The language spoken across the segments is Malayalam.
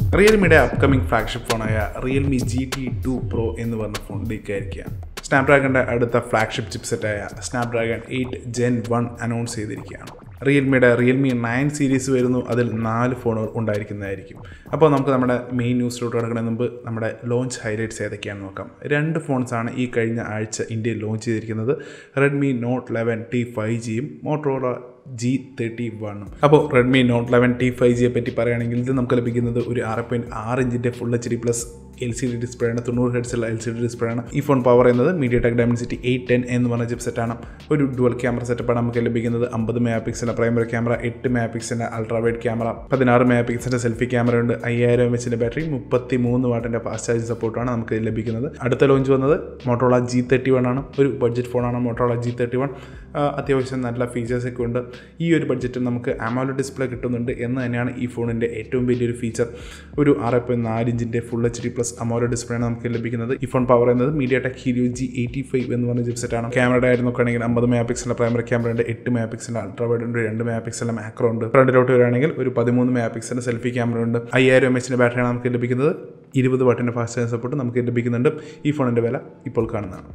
റിയൽമിയുടെ അപ്കമിംഗ് ഫ്ലാഗ്ഷിപ്പ് ഫോണായ Realme G T two pro എന്ന് പറഞ്ഞ ഫോൺ ലീക്കായിരിക്കുകയാണ് സ്നാപ്ഡ്രാഗണിൻ്റെ അടുത്ത ഫ്ലാഗ്ഷിപ്പ് ചിപ്സെറ്റായ Snapdragon eight gen one announce ചെയ്തിരിക്കുകയാണ് റിയൽമിയുടെ റിയൽമി നയൻ സീരീസ് വരുന്നു അതിൽ നാല് ഫോണുകൾ ഉണ്ടായിരിക്കുന്നതായിരിക്കും അപ്പോൾ നമുക്ക് നമ്മുടെ മെയിൻ ന്യൂസിലോട്ട് കിടക്കുന്നതിന് മുമ്പ് നമ്മുടെ ലോഞ്ച് ഹൈലൈറ്റ്സ് ഏതൊക്കെയാണെന്ന് നോക്കാം രണ്ട് ഫോൺസാണ് ഈ കഴിഞ്ഞ ആഴ്ച ഇന്ത്യയിൽ ലോഞ്ച് ചെയ്തിരിക്കുന്നത് Redmi note eleven T five ജിയും മോട്ടോറോള ജി തേർട്ടി വണ്ണും അപ്പോൾ Redmi note eleven T five ജിയെ പറ്റി പറയുകയാണെങ്കിൽ ഇത് നമുക്ക് ലഭിക്കുന്നത് ഒരു ആറ് പോയിൻറ്റ് ആറ് ഇഞ്ചിൻ്റെ full H D plus L C D display ആണ് തൊണ്ണൂറ് ഹെഡ്സുള്ള എൽ സി ഡി ഡിസ്പ്ലേ ആണ് ഈ ഫോൺ പവർ ചെയ്യുന്നത് MediaTek Dimensity eight ten എന്ന് പറഞ്ഞ ചിപ്സെറ്റ് ആണ് ഒരു ഡുവൽ ക്യാമറ സെറ്റപ്പാണ് നമുക്ക് ലഭിക്കുന്നത് അമ്പത് മെഗാ പിക്സലിൻ്റെ പ്രൈമറി ക്യാമറ എട്ട് മെഗാ പിക്സലിൻ്റെ അൾട്രാ വൈഡ് ക്യാമറ പതിനാറ് മെഗാ പിക്സലിൻ്റെ സെൽഫി ക്യാമറ ഉണ്ട് അയ്യായിരം എം എച്ചിൻ്റെ ബാറ്ററി മുപ്പത്തി മൂന്ന് വാട്ടിൻ്റെ ഫാസ്റ്റ് ചാർജ് സപ്പോർട്ടാണ് നമുക്ക് ലഭിക്കുന്നത് അടുത്ത ലോഞ്ച് വന്നത് മോട്ടോള ജി തേർട്ടി വൺ ആണ് ഒരു ബഡ്ജറ്റ് ഫോണാണ് മോട്ടോള ജി തേർട്ടി വൺ അത്യാവശ്യം നല്ല ഫീച്ചേഴ്സൊക്കെ ഉണ്ട് ഈ ഒരു ബഡ്ജറ്റിൽ നമുക്ക് അമോലോ ഡിസ്പ്ലേ കിട്ടുന്നുണ്ട് എന്ന് തന്നെയാണ് ഈ ഫോണിൻ്റെ ഏറ്റവും വലിയൊരു ഫീച്ചർ ഒരു ആറ് പോയിൻറ്റ് നാല് ഇഞ്ചിൻ്റെ full H D plus AMOLED display ആണ് നമുക്ക് ലഭിക്കുന്നത് ഈ ഫോൺ പവർ ചെയ്യുന്നത് MediaTek Helio G eighty five എന്ന് പറഞ്ഞ ചിപ്സെറ്റാണ് ക്യാമറയുടെ ആയിട്ട് നോക്കുകയാണെങ്കിൽ അമ്പത് മെഗാ പിക്സലിൻ്റെ പ്രൈമറി ക്യാമറ ഉണ്ട് എട്ട് മെഗാ പിക്സലിൻ്റെ അൾട്രാ വൈഡ് ഉണ്ട് രണ്ട് മെഗാ പിക്സലിൻ്റെ മാക്രോ ഉണ്ട് ഫ്രണ്ടിലോട്ട് വരികയാണെങ്കിൽ ഒരു പതിമൂന്ന് മെഗാ പിക്സലിൻ്റെ സെൽഫി ക്യാമറ ഉണ്ട് അയ്യായിരം എം എച്ചിൻ്റെ ബാറ്ററിയാണ് നമുക്ക് ലഭിക്കുന്നത് ഇരുപത് വാട്ടിൻ്റെ ഫാസ്റ്റ് ചാർജ് സപ്പോർട്ട് നമുക്ക് ലഭിക്കുന്നുണ്ട് ഈ ഫോണിൻ്റെ വില ഇപ്പോൾ കാണുന്നതാണ്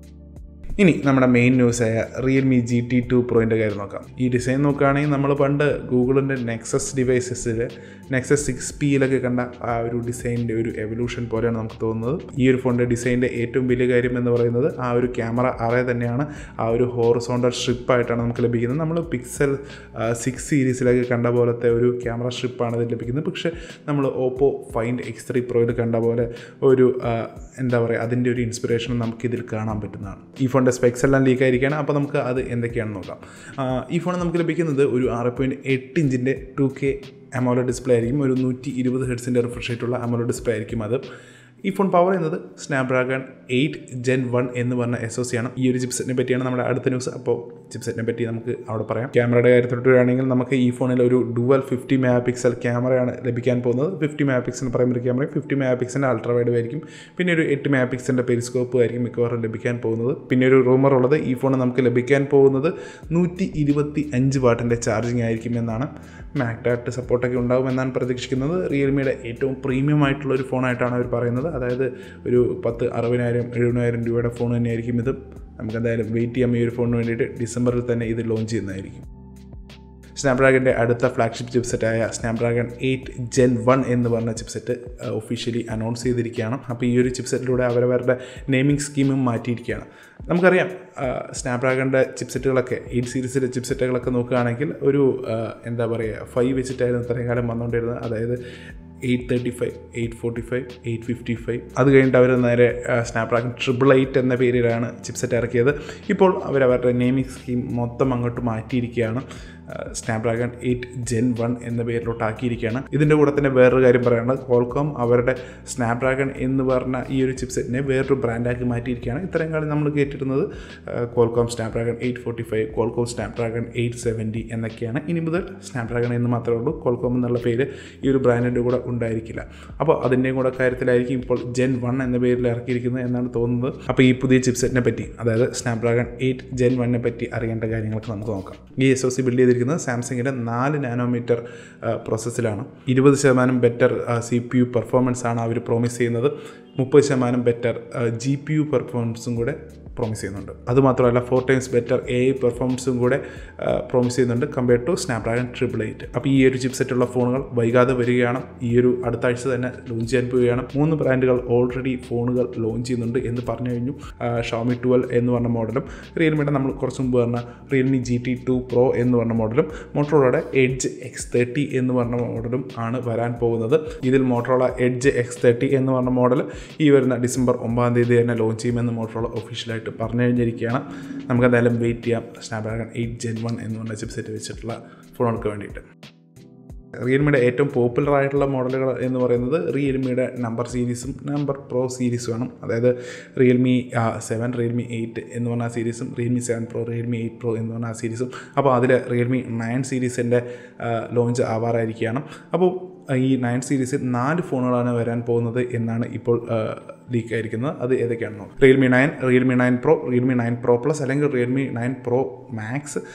ഇനി നമ്മുടെ മെയിൻ ന്യൂസായ റിയൽമി ജി ടി ടു പ്രോയിൻ്റെ കാര്യം നോക്കാം ഈ ഡിസൈൻ നോക്കുകയാണെങ്കിൽ നമ്മൾ പണ്ട് ഗൂഗിളിൻ്റെ നെക്സസ് ഡിവൈസസിൽ നെക്സസ് സിക്സ് പിയിലൊക്കെ കണ്ട ആ ഒരു ഡിസൈനിൻ്റെ ഒരു എവല്യൂഷൻ പോലെയാണ് നമുക്ക് തോന്നുന്നത് ഈ ഒരു ഫോണിൻ്റെ ഡിസൈനിൻ്റെ ഏറ്റവും വലിയ കാര്യം എന്ന് പറയുന്നത് ആ ഒരു ക്യാമറ അറേ തന്നെയാണ് ആ ഒരു ഹോറിസോണ്ടൽ സ്ട്രിപ്പായിട്ടാണ് നമുക്ക് ലഭിക്കുന്നത് നമ്മൾ പിക്സൽ സിക്സ് സീരീസിലൊക്കെ കണ്ട പോലത്തെ ഒരു ക്യാമറ സ്ട്രിപ്പാണ് ഇതിൽ ലഭിക്കുന്നത് പക്ഷേ നമ്മൾ ഓപ്പോ ഫൈൻഡ് എക്സ് ത്രീ പ്രോയിൽ കണ്ട പോലെ ഒരു എന്താ പറയുക അതിൻ്റെ ഒരു ഇൻസ്പിറേഷൻ നമുക്കിതിൽ കാണാൻ പറ്റുന്നതാണ് ഈ ഫോണിൻ്റെ സ്പെക്സ് എല്ലാം ലീക്ക് ആയിരിക്കുകയാണ് അപ്പോൾ നമുക്ക് അത് എന്തൊക്കെയാണെന്ന് നോക്കാം ഈ ഫോൺ നമുക്ക് ലഭിക്കുന്നത് ഒരു ആറ് പോയിൻറ്റ് എട്ട് ഇഞ്ചിൻ്റെ ടു കെ അമോലോ ഡിസ്പ്ലേ ആയിരിക്കും ഒരു നൂറ്റി ഇരുപത് ഹെഡ്സിൻ്റെ റിഫ്രഷ് ആയിട്ടുള്ള അമോലോ ഡിസ്പ്ലേ ആയിരിക്കും അത് ഈ ഫോൺ പവർ ചെയ്യുന്നത് സ്നാപ്ഡ്രാഗൺ എയ്റ്റ് ജെൻ വൺ എന്ന് പറഞ്ഞ എസ് ഒ സി ആണ് ഈ ഒരു ചിപ്സെറ്റിനെ പറ്റിയാണ് നമ്മുടെ അടുത്ത ന്യൂസ് അപ്പോൾ ചിപ്സെറ്റിനെ പറ്റി നമുക്ക് അവിടെ പറയാം ക്യാമറയുടെ കാര്യത്തിലോട്ട് വരികയാണെങ്കിൽ നമുക്ക് ഈ ഫോണിൽ ഒരു ഡുവൽ ഫിഫ്റ്റി മെഗാ പിക്സൽ ക്യാമറയാണ് ലഭിക്കാൻ പോകുന്നത് ഫിഫ്റ്റി മെഗാ പിക്സലിൻ്റെ പ്രൈമറി ക്യാമറ ഫിഫ്റ്റി മെഗാ പിക്സലിൻ്റെ അൾട്രാ വൈഡ് ആയിരിക്കും പിന്നെ ഒരു എട്ട് മെഗാ പിക്സലിൻ്റെ പെരിസ്കോപ്പ് ആയിരിക്കും മിക്കവാറും ലഭിക്കാൻ പോകുന്നത് പിന്നെ ഒരു റൂമർ ഉള്ളത് ഈ ഫോൺ നമുക്ക് ലഭിക്കാൻ പോകുന്നത് നൂറ്റി ഇരുപത്തി അഞ്ച് വാട്ടിൻ്റെ ചാർജിങ് ആയിരിക്കും എന്നാണ് മാക്ടാറ്റ് സപ്പോർട്ടൊക്കെ ഉണ്ടാകുമെന്നാണ് പ്രതീക്ഷിക്കുന്നത് റിയൽമിയുടെ ഏറ്റവും പ്രീമിയം ആയിട്ടുള്ള ഒരു ഫോണായിട്ടാണ് അവർ പറയുന്നത് അതായത് ഒരു പത്ത് അറുപതിനായിരം എഴുപതിനായിരം രൂപയുടെ ഫോൺ തന്നെയായിരിക്കും ഇത് നമുക്ക് എന്തായാലും വെയിറ്റ് ചെയ്യാം ഈ ഒരു ഫോണിന് വേണ്ടിയിട്ട് ഡിസംബറിൽ തന്നെ ഇത് ലോഞ്ച് ചെയ്യുന്നതായിരിക്കും സ്നാപ്ഡ്രാഗൻ്റെ അടുത്ത ഫ്ലാഗ്ഷിപ്പ് ചിപ്സെറ്റായ സ്നാപ്ഡ്രാഗൺ എയ്റ്റ് ജെൻ വൺ എന്ന് പറഞ്ഞ ചിപ്സെറ്റ് ഒഫീഷ്യലി അനൗൺസ് ചെയ്തിരിക്കുകയാണ് അപ്പോൾ ഈ ഒരു ചിപ്സെറ്റിലൂടെ അവരവരുടെ നെയിമിംഗ് സ്കീമും മാറ്റിയിരിക്കുകയാണ് നമുക്കറിയാം സ്നാപ്ഡ്രാഗണിൻ്റെ ചിപ്സെറ്റുകളൊക്കെ എയ്റ്റ് സീരീസിലെ ചിപ്സെറ്റുകളൊക്കെ നോക്കുകയാണെങ്കിൽ ഒരു എന്താ പറയുക ഫൈവ് വെച്ചിട്ടായിരുന്നു ഇത്രയും കാലം വന്നുകൊണ്ടിരുന്നത് അതായത് eight thirty five eight forty five eight fifty five അത് കഴിഞ്ഞിട്ട് അവർ നേരെ സ്നാപ്ഡ്രാഗൺ ട്രിപ്പിൾ എയ്റ്റ് എന്ന പേരിലാണ് ചിപ്സെറ്റ് ഇറക്കിയത് ഇപ്പോൾ അവരവരുടെ നെയിമിംഗ് സ്കീം മൊത്തം അങ്ങോട്ട് മാറ്റിയിരിക്കുകയാണ് സ്നാപ്ഡ്രാഗൺ എയ്റ്റ് ജെൻ വൺ എന്ന പേരിലോട്ട് ആക്കിയിരിക്കുകയാണ് ഇതിൻ്റെ കൂടെ തന്നെ വേറൊരു കാര്യം പറയാനുള്ളത് കോൾകോം അവരുടെ സ്നാപ്ഡ്രാഗൺ എന്ന് പറഞ്ഞ ഈ ഒരു ചിപ്സെറ്റിനെ വേറൊരു ബ്രാൻഡാക്കി മാറ്റിയിരിക്കുകയാണ് ഇത്രയും കാലം നമ്മൾ കേട്ടിരുന്നത് Qualcomm Snapdragon eight forty five Qualcomm Snapdragon eight seventy എന്നൊക്കെയാണ് ഇനി മുതൽ സ്നാപ്ഡ്രാഗൺ എന്ന് മാത്രമേ ഉള്ളൂ കോൾകോം എന്നുള്ള പേര് ഈ ഒരു ബ്രാൻഡിൻ്റെ കൂടെ ഉണ്ടായിരിക്കില്ല അപ്പോൾ അതിൻ്റെയും കൂടെ കാര്യത്തിലായിരിക്കും ഇപ്പോൾ ജെൻ വൺ എന്ന പേരിൽ ഇറക്കിയിരിക്കുന്നത് എന്നാണ് തോന്നുന്നത് അപ്പോൾ ഈ പുതിയ ചിപ്സെറ്റിനെ പറ്റി അതായത് സ്നാപ്ഡ്രാഗൺ എയ്റ്റ് ജെൻ വണ്ണിനെ പറ്റി അറിയേണ്ട കാര്യങ്ങളൊക്കെ നമുക്ക് നോക്കാം ഈ എസ് ഒ സി ബിൽഡ് ചെയ്തിരിക്കുന്നത് സാംസങ്ങിൻ്റെ നാല് നാനോമീറ്റർ പ്രോസസ്സിലാണ് ഇരുപത് ശതമാനം better C P U performance ആണ് അവർ പ്രോമിസ് ചെയ്യുന്നത് മുപ്പത് ശതമാനം ബെറ്റർ ജി പി യു പെർഫോമൻസും കൂടെ പ്രോമിസ് ചെയ്യുന്നുണ്ട് അതുമാത്രമല്ല four times better A I പെർഫോമൻസും കൂടെ പ്രോമിസ് ചെയ്യുന്നുണ്ട് compare to Snapdragon triple eight അപ്പോൾ ഈ ഒരു ചിപ്സെറ്റുള്ള ഫോണുകൾ വൈകാതെ വരികയാണ് ഈ ഒരു അടുത്ത ആഴ്ച തന്നെ ലോഞ്ച് ചെയ്യാൻ പോവുകയാണ് മൂന്ന് ബ്രാൻഡുകൾ ഓൾറെഡി ഫോണുകൾ ലോഞ്ച് ചെയ്യുന്നുണ്ട് എന്ന് പറഞ്ഞു കഴിഞ്ഞു ഷോമി ട്വൽവ് എന്ന് പറഞ്ഞ മോഡലും റിയൽമിയുടെ നമ്മൾ കുറച്ച് മുമ്പ് പറഞ്ഞ Realme G T two pro എന്ന് പറഞ്ഞ മോഡലും മോട്ടറോളയുടെ എഡ്ജ് എക്സ് തേർട്ടി എന്ന് പറഞ്ഞ മോഡലും ആണ് വരാൻ പോകുന്നത് ഇതിൽ മോട്ടറോള എഡ്ജ് എക്സ് തേർട്ടി എന്ന് പറഞ്ഞ മോഡൽ ഈ വരുന്ന ഡിസംബർ ഒമ്പതാം തീയതി തന്നെ ലോഞ്ച് ചെയ്യുമെന്ന് മോട്ടറോള ഒഫീഷ്യലായിട്ട് പറഞ്ഞു കഴിഞ്ഞിരിക്കുകയാണ് നമുക്ക് എന്തായാലും വെയിറ്റ് ചെയ്യാം സ്നാപ്ഡ്രാഗൺ എയ്റ്റ് ജെൻ വൺ എന്ന് പറഞ്ഞ ചിപ്സെറ്റ് വെച്ചിട്ടുള്ള ഫോണുകൾക്ക് വേണ്ടിയിട്ട് റിയൽമിയുടെ ഏറ്റവും പോപ്പുലർ ആയിട്ടുള്ള മോഡലുകൾ എന്ന് പറയുന്നത് റിയൽമിയുടെ നമ്പർ സീരീസും നമ്പർ പ്രോ സീരീസുമാണ് അതായത് റിയൽമി സെവൻ റിയൽമി എയ്റ്റ് എന്ന് പറഞ്ഞ ആ സീരീസും Realme seven pro Realme eight pro എന്ന് പറഞ്ഞ ആ സീരീസും അപ്പോൾ അതിൽ റിയൽമി നയൻ സീരീസിൻ്റെ ലോഞ്ച് ആവാറായിരിക്കുകയാണ് അപ്പോൾ ഈ നയൻ സീരീസിൽ നാല് ഫോണുകളാണ് വരാൻ പോകുന്നത് എന്നാണ് ഇപ്പോൾ ലീക്ക് ആയിരിക്കുന്നത് അത് ഏതൊക്കെയാണെന്നോ Realme nine Realme nine pro Realme nine pro plus അല്ലെങ്കിൽ റിയൽമി നയൻ പ്രോ മാക്സ്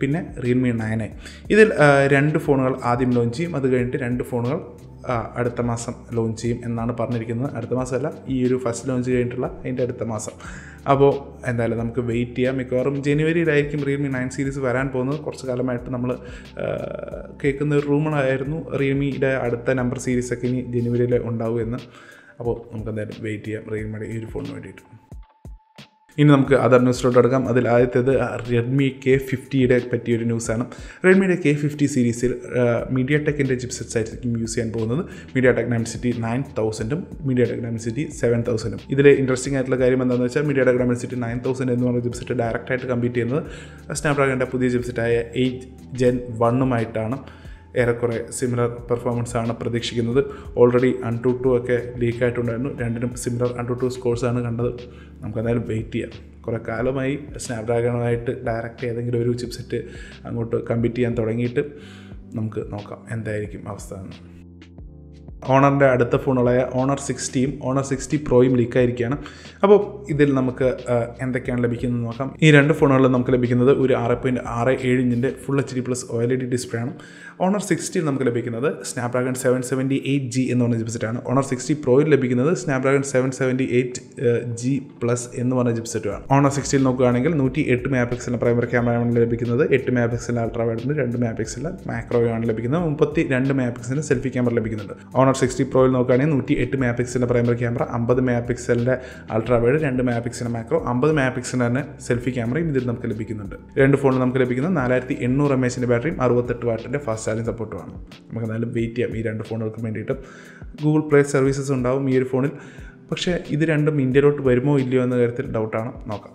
പിന്നെ റിയൽമി നയൻ ഐ ഇതിൽ ആ, രണ്ട് ഫോണുകൾ ആദ്യം ലോഞ്ച് ചെയ്യും അത് കഴിഞ്ഞിട്ട് രണ്ട് ഫോണുകൾ ആ, അടുത്ത മാസം ലോഞ്ച് ചെയ്യും എന്നാണ് പറഞ്ഞിരിക്കുന്നത് അടുത്ത മാസമല്ല ഈ ഒരു ഫസ്റ്റ് ലോഞ്ച് കഴിഞ്ഞിട്ടുള്ള അതിൻ്റെ അടുത്ത മാസം അപ്പോൾ എന്തായാലും നമുക്ക് വെയിറ്റ് ചെയ്യാം മിക്കവാറും ജനുവരിയിലായിരിക്കും റിയൽമി നയൻ സീരീസ് വരാൻ പോകുന്നത് കുറച്ച് കാലമായിട്ട് നമ്മൾ കേൾക്കുന്ന ഒരു റൂമറായിരുന്നു റിയൽമിയുടെ അടുത്ത നമ്പർ സീരീസൊക്കെ ഇനി ജനുവരിയിൽ ഉണ്ടാവും എന്ന് അപ്പോൾ നമുക്ക് എന്തായാലും വെയിറ്റ് ചെയ്യാം റിയൽമിയുടെ ഈ ഒരു ഫോണിന് വേണ്ടിയിട്ട് ഇനി നമുക്ക് അതർ ന്യൂസിലോട്ട് എടുക്കാം അതിൽ ആദ്യത്തേത് റെഡ്മി കെ ഫിഫ്റ്റിയുടെ പറ്റിയൊരു ന്യൂസാണ് റെഡ്മിയുടെ കെ ഫിഫ്റ്റി സീരീസിൽ മീഡിയ ടെക്കിൻ്റെ ചിപ്സെറ്റ്സ് ആയിരിക്കും യൂസ് ചെയ്യാൻ പോകുന്നത് മീഡിയ ടെക് ഡൈമൻസിറ്റി നയൻ തൗസൻഡും മീഡിയ ടെക് ഡൈമൻസിറ്റി സെവൻ തൗസൻഡും ഇതിൽ ഇൻട്രസ്റ്റിംഗ് ആയിട്ടുള്ള കാര്യം എന്താണെന്ന് വെച്ചാൽ MediaTek Dimensity nine thousand എന്ന് പറയുന്ന ചിപ്സെറ്റ് ഡയറക്റ്റായിട്ട് കമ്പീറ്റ് ചെയ്യുന്നത് സ്നാപ്ഡ്രാഗണിൻ്റെ പുതിയ ചിപ്സെറ്റായ എയ്റ്റ് ജെൻ വണ്ണുമായിട്ടാണ് ഏറെക്കുറെ സിമിലർ പെർഫോമൻസ് ആണ് പ്രതീക്ഷിക്കുന്നത് ഓൾറെഡി അൺ ടു ടു ഒക്കെ ലീക്ക് ആയിട്ടുണ്ടായിരുന്നു രണ്ടിനും similar AnTuTu scores ആണ് കണ്ടത് നമുക്ക് എന്തായാലും വെയിറ്റ് ചെയ്യാം കുറേ കാലമായി സ്നാപ്ഡ്രാഗണുമായിട്ട് ഡയറക്റ്റ് ഏതെങ്കിലും ഒരു ചിപ്സെറ്റ് അങ്ങോട്ട് കമ്പീറ്റ് ചെയ്യാൻ തുടങ്ങിയിട്ട് നമുക്ക് നോക്കാം എന്തായിരിക്കും അവസ്ഥ എന്ന് ഓണറിൻ്റെ അടുത്ത ഫോണുകളായ ഓണർ സിക്സ്റ്റിയും ഓണർ സിക്സ്റ്റി പ്രോയും ലീക്കായിരിക്കുകയാണ് അപ്പോൾ ഇതിൽ നമുക്ക് ആ, എന്തൊക്കെയാണ് ലഭിക്കുന്നത് നോക്കാം ഈ രണ്ട് ഫോണുകളിൽ നമുക്ക് ലഭിക്കുന്നത് ഒരു ആറ് പോയിൻറ്റ് ആറ് ഏഴ് ഇഞ്ചിൻ്റെ full H D plus O L E D display ആണ് ഓണർ സിക്സ്റ്റിയിൽ നമുക്ക് ലഭിക്കുന്നത് Snapdragon seven seventy eight G എന്ന് പറഞ്ഞ ചിപ്സെറ്റാണ് ഓണർ സിക്സ്റ്റി പ്രോയിൽ ലഭിക്കുന്നത് Snapdragon seven seventy eight G plus എന്ന് പറഞ്ഞ ചിപ്സെറ്റുമാണ് ഓണർ സിക്സ്റ്റിയിൽ നോക്കുകയാണെങ്കിൽ നൂറ്റി എട്ട് മെഗാ പിക്സലിൻ്റെ പ്രൈമറി ക്യാമറയാണ് ലഭിക്കുന്നത് എട്ട് മെഗാ പിക്സലിൻ്റെ അൾട്രാ വൈഡിന് രണ്ട് മെഗാ പിക്സലിൻ്റെ മാക്രോയാണ് ലഭിക്കുന്നത് മുപ്പത്തി രണ്ട് മെഗാ പിക്സലിൻ്റെ സെൽഫി ക്യാമറ ലഭിക്കുന്നുണ്ട് ഓണർ സിക്സ്റ്റി പ്രോയിൽ നോക്കുകയാണെങ്കിൽ നൂറ്റി എട്ട് മെഗാ പിക്സലിൻ്റെ പ്രൈമറി ക്യാമറ അമ്പത് മെഗാ പിക്സലിൻ്റെ അൾട്രാ വൈഡ് രണ്ട് മെഗാ പിക്സലിൻ്റെ മാക്രോ അമ്പത് മെഗാ പിക്സലിൻ്റെ തന്നെ സെൽഫി ക്യാമറയും ഇതിൽ നമുക്ക് ലഭിക്കുന്നുണ്ട് രണ്ട് ഫോണിൽ നമുക്ക് ലഭിക്കുന്നത് നാലായിരത്തി എണ്ണൂറ് എം എച്ചിൻ്റെ ബാറ്ററിയും അറുപത്തെട്ട് വാട്ടിൻ്റെ ഫാസ്റ്റ് ചാർജിങ് സപ്പോർട്ടുമാണ് നമുക്ക് എന്തായാലും വെയിറ്റ് ചെയ്യാം ഈ രണ്ട് ഫോണുകൾക്കും വേണ്ടിയിട്ട് ഗൂഗിൾ പ്ലേ സർവീസസ് ഉണ്ടാവും ഈ ഒരു ഫോണിൽ പക്ഷേ ഇത് രണ്ടും ഇന്ത്യയിലോട്ട് വരുമോ ഇല്ലയോ എന്ന കാര്യത്തിൽ ഡൗട്ടാണ് നോക്കാം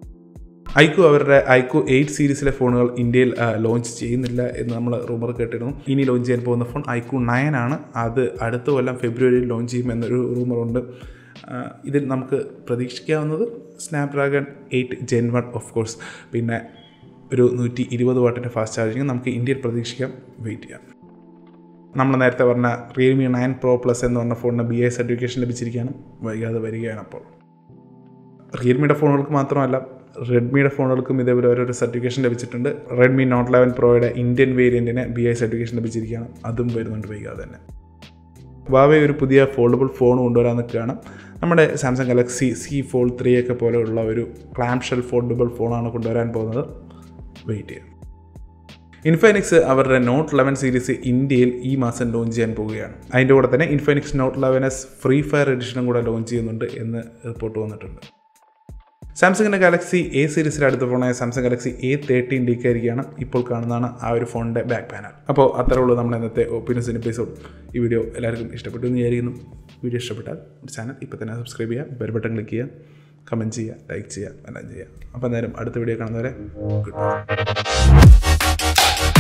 ഐക്കു അവരുടെ ഐക്കു എയ്റ്റ് സീരീസിലെ ഫോണുകൾ ഇന്ത്യയിൽ ലോഞ്ച് ചെയ്യുന്നില്ല എന്ന് നമ്മൾ റൂമർ കേട്ടിരുന്നു ഇനി ലോഞ്ച് ചെയ്യാൻ പോകുന്ന ഫോൺ ഐക്കു നയൻ ആണ് അത് അടുത്ത കൊല്ലം ഫെബ്രുവരിയിൽ ലോഞ്ച് ചെയ്യും എന്നൊരു റൂമറുണ്ട് ഇതിൽ നമുക്ക് പ്രതീക്ഷിക്കാവുന്നത് Snapdragon eight gen one of course പിന്നെ ഒരു നൂറ്റി ഇരുപത് വാട്ടിൻ്റെ ഫാസ്റ്റ് ചാർജിങ് നമുക്ക് ഇന്ത്യയിൽ പ്രതീക്ഷിക്കാം വെയിറ്റ് ചെയ്യാം നമ്മൾ നേരത്തെ പറഞ്ഞ റിയൽമി നയൻ പ്രോ പ്ലസ് എന്ന് പറഞ്ഞ ഫോണിന് ബി ഐ സർട്ടിഫിക്കേഷൻ ലഭിച്ചിരിക്കുകയാണ് വൈകാതെ വരികയാണ് അപ്പോൾ റിയൽമിയുടെ ഫോണുകൾക്ക് മാത്രമല്ല റെഡ്മിയുടെ ഫോണുകൾക്കും ഇതേപോലെ ഓരോരോ സർട്ടിഫിക്കേഷൻ ലഭിച്ചിട്ടുണ്ട് റെഡ്മി നോട്ട് ലെവൻ പ്രോയുടെ ഇന്ത്യൻ വേരിയൻറ്റിന് ബി ഐ സർട്ടിഫിക്കേഷൻ ലഭിച്ചിരിക്കുകയാണ് അതും വരുന്നുണ്ട് വൈകാതെ തന്നെ വാവെ ഒരു പുതിയ ഫോൾഡബിൾ ഫോൺ കൊണ്ടുവരാൻ നിൽക്കുകയാണ് നമ്മുടെ Samsung Galaxy Z fold three ഒക്കെ പോലെയുള്ള ഒരു ക്ലാം ഷെൽ ഫോൾഡബിൾ ഫോണാണ് കൊണ്ടുവരാൻ പോകുന്നത് വെയിറ്റ് ചെയ്യാം ഇൻഫൈനിക്സ് അവരുടെ നോട്ട് ലെവൻ സീരീസ് ഇന്ത്യയിൽ ഈ മാസം ലോഞ്ച് ചെയ്യാൻ പോവുകയാണ് അതിൻ്റെ കൂടെ തന്നെ Infinix note eleven S free fire എഡിഷനും കൂടെ ലോഞ്ച് ചെയ്യുന്നുണ്ട് എന്ന് റിപ്പോർട്ട് വന്നിട്ടുണ്ട് സാംസങ്ങിൻ്റെ ഗാലക്സി എ സീരീസിലെ അടുത്ത ഫോണായ സാംസങ് ഗാലക്സി എ തേർട്ടീൻ ഡീക്കായിരിക്കുകയാണ് ഇപ്പോൾ കാണുന്നതാണ് ആ ഒരു ഫോണിൻ്റെ ബാക്ക് പാനൽ അപ്പോൾ അത്രേ ഉള്ളൂ നമ്മുടെ ഇന്നത്തെ ഒപ്പീനിയൻസിൻ്റെ എപ്പിസോഡ് ഈ വീഡിയോ എല്ലാവർക്കും ഇഷ്ടപ്പെട്ടു എന്ന് വിചാരിക്കുന്നു വീഡിയോ ഇഷ്ടപ്പെട്ടാൽ ചാനൽ ഇപ്പോൾ തന്നെ സബ്സ്ക്രൈബ് ചെയ്യുക ബെൽ ബട്ടൺ ക്ലിക്ക് ചെയ്യുക കമൻറ്റ് ചെയ്യുക ലൈക്ക് ചെയ്യുക എല്ലാം ചെയ്യുക അപ്പോൾ എന്തായാലും അടുത്ത വീഡിയോ കാണുന്നവരെ ഗുഡ് ബൈ